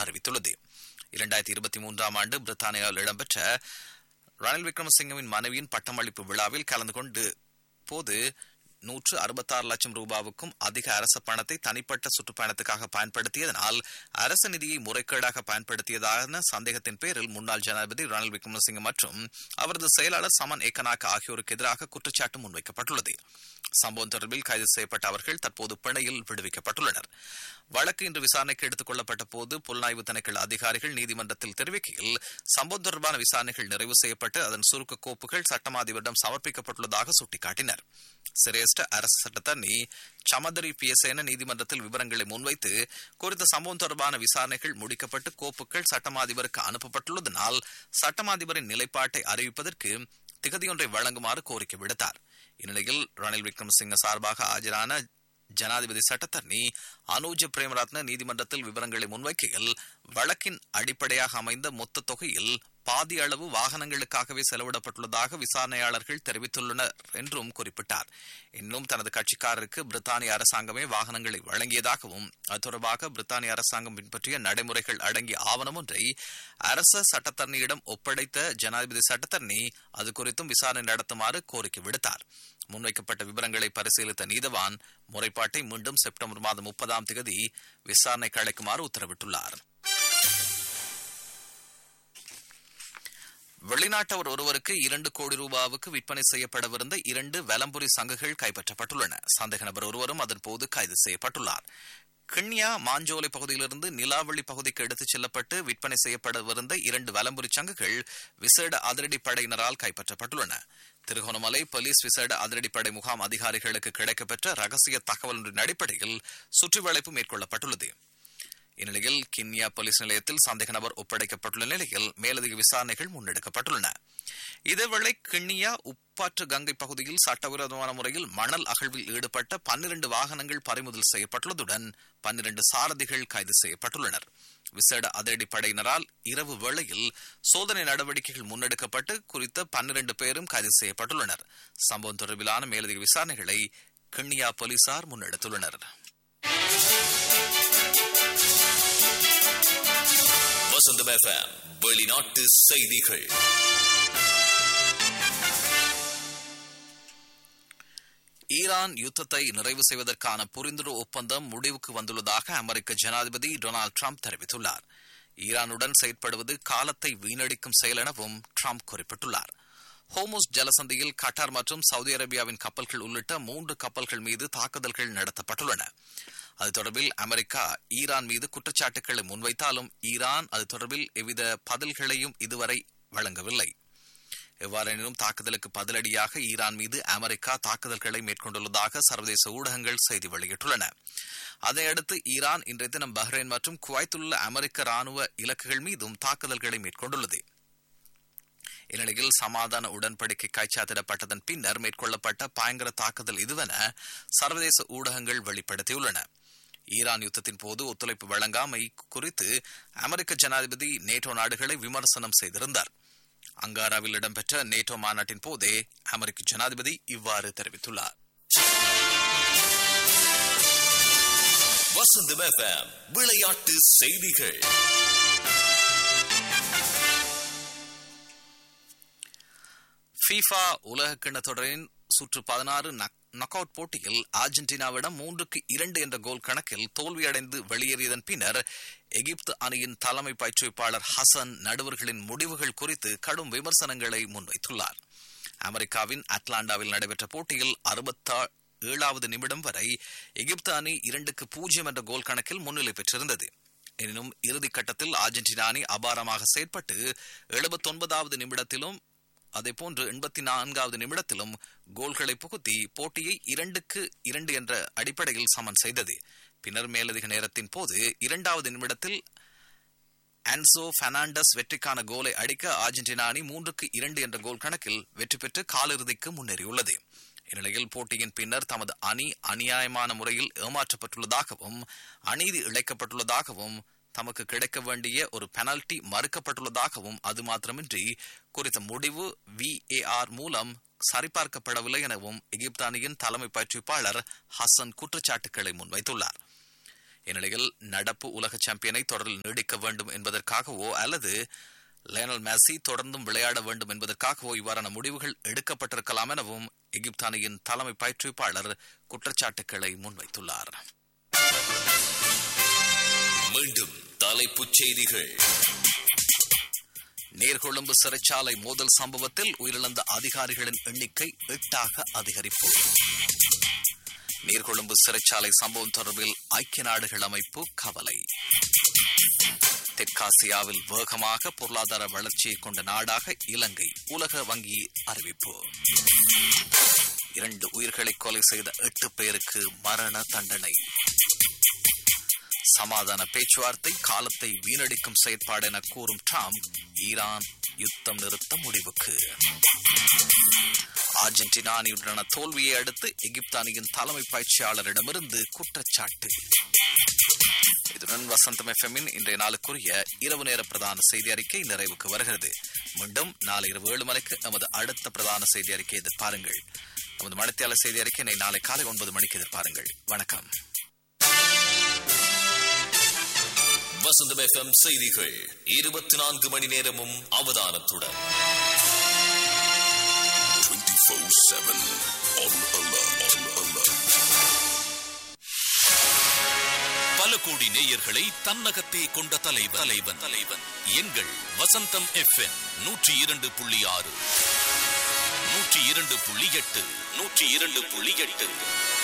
அறிவித்துள்ளது இரண்டாயிரத்தி இருபத்தி மூன்றாம் ஆண்டு பிரித்தானியாவில் இடம்பெற்ற ரணில் விக்ரமசிங்கவின் மனைவியின் பட்டமளிப்பு விழாவில் கலந்து கொண்டு போது நூற்று அறுபத்தாறு லட்சம் ரூபாவுக்கும் அதிக அரச பணத்தை தனிப்பட்ட சுற்றுப்பயணத்துக்காக பயன்படுத்தியதனால் அரசு நிதியை முறைகேடாக பயன்படுத்தியதான சந்தேகத்தின் பேரில் முன்னாள் ஜனாதிபதி ரணில் விக்ரமசிங்க மற்றும் அவரது செயலாளர் சமன் ஏக்கனாக் ஆகியோருக்கு எதிராக குற்றச்சாட்டு முன்வைக்கப்பட்டுள்ளது சம்பவம் தொடர்பில் கைது செய்யப்பட்ட அவர்கள் தற்போது பிணையில் விடுவிக்கப்பட்டுள்ளனர் வழக்கு இன்று விசாரணைக்கு எடுத்துக் கொள்ளப்பட்ட போது புலனாய்வு திணைக்கள அதிகாரிகள் நீதிமன்றத்தில் தெரிவிக்கையில் சம்பவம் தொடர்பான விசாரணைகள் நிறைவு செய்யப்பட்டு அதன் சுருக்க கோப்புகள் சட்டமாதிபரிடம் சமர்ப்பிக்கப்பட்டுள்ளதாக சுட்டிக்காட்டினர் சிரேஷ்ட அரசு சட்டத்தரணி சமதரி பியசேன நீதிமன்றத்தில் விவரங்களை முன்வைத்து குறித்த சம்பவம் தொடர்பான விசாரணைகள் முடிக்கப்பட்டு கோப்புகள் சட்டமாதிபருக்கு அனுப்பப்பட்டுள்ளதனால் சட்டமாதிபரின் நிலைப்பாட்டை அறிவிப்பதற்கு திகதியொன்றை வழங்குமாறு கோரிக்கை விடுத்தார் இந்நிலையில் ரணில் விக்ரமசிங்க சார்பாக ஆஜரான ஜனாதிபதி சட்டத்தரணி அனுஜ பிரேமரத்ன நீதிமன்றத்தில் விவரங்களை முன்வைக்கையில் வழக்கின் அடிப்படையாக அமைந்த மொத்த தொகையில் பாதி அளவு வாகனங்களுக்காகவே செலவிடப்பட்டுள்ளதாக விசாரணையாளர்கள் தெரிவித்துள்ளனர் என்றும் குறிப்பிட்டார் இன்னும் தனது கட்சிக்காரருக்கு பிரித்தானிய அரசாங்கமே வாகனங்களை வழங்கியதாகவும் அது தொடர்பாக பிரித்தானிய அரசாங்கம் பின்பற்றிய நடைமுறைகள் அடங்கிய ஆவணம் ஒன்றை அரச சட்டத்தரணியிடம் ஒப்படைத்த ஜனாதிபதி சட்டத்தரணி அது குறித்தும் விசாரணை நடத்துமாறு கோரிக்கை விடுத்தார் முன்வைக்கப்பட்ட விவரங்களை பரிசீலித்த நீதவான் முறைப்பாட்டை மீண்டும் செப்டம்பர் மாதம் முப்பதாம் தேதி விசாரணைக்கு அழைக்குமாறு உத்தரவிட்டுள்ளார் வெளிநாட்டவர் ஒருவருக்கு இரண்டு கோடி ரூபாவுக்கு விற்பனை செய்யப்படவிருந்த இரண்டு வலம்புரி சங்குகள் கைப்பற்றப்பட்டுள்ளன சந்தேக நபர் ஒருவரும் அதன் போது கைது செய்யப்பட்டுள்ளார் கிண்ணியா மாஞ்சோலை பகுதியிலிருந்து நிலாவளி பகுதிக்கு எடுத்துச் செல்லப்பட்டு விற்பனை செய்யப்படவிருந்த இரண்டு வலம்புரி சங்குகள் விசேட அதிரடிப்படையினரால் கைப்பற்றப்பட்டுள்ளன திருகோணமலை போலீஸ் விசேட அதிரடிப்படை முகாம் அதிகாரிகளுக்கு கிடைக்கப்பெற்ற ரகசிய தகவல் ஒன்றின் அடிப்படையில் சுற்றிவளைப்பு மேற்கொள்ளப்பட்டுள்ளது இந்நிலையில் கிண்ணியா போலீஸ் நிலையத்தில் சந்தேக நபர் ஒப்படைக்கப்பட்டுள்ள நிலையில் மேலதிக விசாரணைகள் முன்னெடுக்கப்பட்டுள்ளன இதேவேளை கிண்ணியா உப்பாற்று கங்கை பகுதியில் சட்டவிரோதமான முறையில் மணல் அகழ்வில் ஈடுபட்ட பன்னிரண்டு வாகனங்கள் பறிமுதல் செய்யப்பட்டுள்ளதுடன் பன்னிரண்டு சாரதிகள் கைது செய்யப்பட்டுள்ளனர் விசேட அதிரடி படையினரால் இரவு வேளையில் சோதனை நடவடிக்கைகள் முன்னெடுக்கப்பட்டு குறித்த பன்னிரண்டு பேரும் கைது செய்யப்பட்டுள்ளனர் சம்பவம் தொடர்பிலான மேலதிக விசாரணைகளை கிண்ணியா போலீசார் முன்னெடுத்துள்ளனர் வசந்தம் எஃப்எம் வெளிநாட்டு செய்திகள் ஈரான் யுத்தத்தை நிறைவு செய்வதற்கான புரிந்துணர்வு ஒப்பந்தம் முடிவுக்கு வந்துள்ளதாக அமெரிக்க ஜனாதிபதி டொனால்டு ட்ரம்ப் தெரிவித்துள்ளார் ஈரானுடன் செயற்படுவது காலத்தை வீணடிக்கும் செயல் எனவும் ட்ரம்ப் குறிப்பிட்டுள்ளார் ஹோமோஸ் ஜலசந்தியில் கட்டார் மற்றும் சவுதி அரேபியாவின் கப்பல்கள் உள்ளிட்ட மூன்று கப்பல்கள் மீது தாக்குதல்கள் நடத்தப்பட்டுள்ளன அது தொடர்பில் அமெரிக்கா ஈரான் மீது குற்றச்சாட்டுகளை முன்வைத்தாலும் ஈரான் அது தொடர்பில் எவ்வித பதில்களையும் இதுவரை வழங்கவில்லை எவ்வாறெனினும் தாக்குதலுக்கு பதிலடியாக ஈரான் மீது அமெரிக்கா தாக்குதல்களை மேற்கொண்டுள்ளதாக சர்வதேச ஊடகங்கள் செய்தி வெளியிட்டுள்ளன அதையடுத்து ஈரான் இன்றைய தினம் பஹ்ரைன் மற்றும் குவைத்துள்ள அமெரிக்க ராணுவ இலக்குகள் மீதும் தாக்குதல்களை மேற்கொண்டுள்ளது இந்நிலையில் சமாதான உடன்படிக்கை கைச்சாத்திடப்பட்டதன் பின்னர் மேற்கொள்ளப்பட்ட பயங்கர தாக்குதல் இதுவென சர்வதேச ஊடகங்கள் வெளிப்படுத்தியுள்ளன ஈரான் யுத்தத்தின் போது ஒத்துழைப்பு வழங்காமை குறித்து அமெரிக்க ஜனாதிபதி நேட்டோ நாடுகளை விமர்சனம் செய்திருந்தார் அங்காராவில் இடம்பெற்ற நேட்டோ மாநாட்டின் போதே அமெரிக்க ஜனாதிபதி இவ்வாறு தெரிவித்துள்ளார் வசந்தம் எஃப்எம் விளையாட்டு செய்திகள் ஃபீஃபா உலகக்கிண்ண தொடரின் சுற்று பதினாறு நக் அவுட் போட்டியில் அர்ஜென்டினாவிடம் மூன்றுக்கு இரண்டு என்ற கோல் கணக்கில் தோல்வியடைந்து வெளியேறியதன் பின்னர் எகிப்து அணியின் தலைமை பயிற்றுவிப்பாளர் ஹசன் நடுவர்களின் முடிவுகள் குறித்து கடும் விமர்சனங்களை முன்வைத்துள்ளார் அமெரிக்காவின் அட்லாண்டாவில் நடைபெற்ற போட்டியில் அறுபத்தா ஏழாவது நிமிடம் வரை எகிப்து அணி இரண்டுக்கு பூஜ்ஜியம் என்ற கோல் கணக்கில் முன்னிலை பெற்றிருந்தது எனினும் இறுதிக்கட்டத்தில் அர்ஜென்டினா அணி அபாரமாக செயற்பட்டு எழுபத்தொன்பதாவது நிமிடத்திலும் அதேபோன்று எண்பத்தி நான்காவது நிமிடத்திலும் கோல்களை புகுத்தி போட்டியை இரண்டுக்கு இரண்டு என்ற அடிப்படையில் சமன் செய்தது பின்னர் மேலதிக நேரத்தின் போது இரண்டாவது நிமிடத்தில் ஆன்சோ பெர்னாண்டஸ் வெற்றிக்கான கோலை அடிக்க அர்ஜென்டினா அணி மூன்றுக்கு இரண்டு என்ற கோல் கணக்கில் வெற்றி பெற்று காலிறுதிக்கு முன்னேறியுள்ளது இந்நிலையில் போட்டியின் பின்னர் தமது அணி அநியாயமான முறையில் ஏமாற்றப்பட்டுள்ளதாகவும் அநீதி இழைக்கப்பட்டுள்ளதாகவும் தமக்கு கிடைக்க வேண்டிய ஒரு பெனல்டி மறுக்கப்பட்டுள்ளதாகவும் அது மாத்திரமின்றி குறித்த முடிவு விஏஆர் மூலம் சரிபார்க்கப்படவில்லை எனவும் எகிப்து அணியின் தலைமை பயிற்றுவிப்பாளர் ஹசன் குற்றச்சாட்டுக்களை முன்வைத்துள்ளார் இந்நிலையில் நடப்பு உலக சாம்பியனை தொடரில் நீடிக்க வேண்டும் என்பதற்காகவோ அல்லது லேனல் மேசி தொடர்ந்தும் விளையாட வேண்டும் என்பதற்காகவோ இவ்வாறான முடிவுகள் எடுக்கப்பட்டிருக்கலாம் எனவும் எகிப்து அணியின் தலைமை பயிற்றுவிப்பாளர் குற்றச்சாட்டுக்களை முன்வைத்துள்ளார் மீண்டும் தலைப்புச் செய்திகள் நீர்கொழும்பு சிறைச்சாலை மோதல் சம்பவத்தில் உயிரிழந்த அதிகாரிகளின் எண்ணிக்கை எட்டாக அதிகரிப்பு நீர்கொழும்பு சிறைச்சாலை சம்பவம் தொடர்பில் ஐக்கிய நாடுகள் அமைப்பு கவலை தெற்காசியாவில் வேகமாக பொருளாதார வளர்ச்சியை கொண்ட நாடாக இலங்கை உலக வங்கி அறிவிப்பு இரண்டு உயிர்களை கொலை செய்த எட்டு பேருக்கு மரண தண்டனை சமாதான பேச்சுவார்த்தை காலத்தை வீணடிக்கும் செயற்பாடு என கூறும் ட்ரம்ப் ஈரான் யுத்தம் நிறுத்த முடிவுக்கு அர்ஜென்டினா அணியுடனான தோல்வியை அடுத்து எகிப்து அணியின் தலைமை பயிற்சியாளரிடமிருந்து குற்றச்சாட்டு இதுடன் வசந்தம் எஃப்எம்மின் இன்றைய நாளுக்குரிய இரவு நேர பிரதான செய்தி அறிக்கை நிறைவுக்கு வருகிறது மீண்டும் நாளை இரவு ஏழு மணிக்கு நமது அடுத்த பிரதான செய்தி அறிக்கை எதிர்பாருங்கள் நமது மணித்தியாளர் செய்தி அறிக்கை நாளை காலை ஒன்பது மணிக்கு எதிர்பாருங்கள் வணக்கம் வசந்தம் எஃப்எம் செய்திகள் இருபத்தி நான்கு மணி நேரமும் அவதானத்துடன் பல கோடி நேயர்களை தன்னகத்தே கொண்ட தலைவன் தலைவன் தலைவன் எங்கள் வசந்தம் எஃப்எம் நூற்றி இரண்டு புள்ளி ஆறு நூற்றி இரண்டு புள்ளி எட்டு நூற்றி இரண்டு புள்ளி எட்டு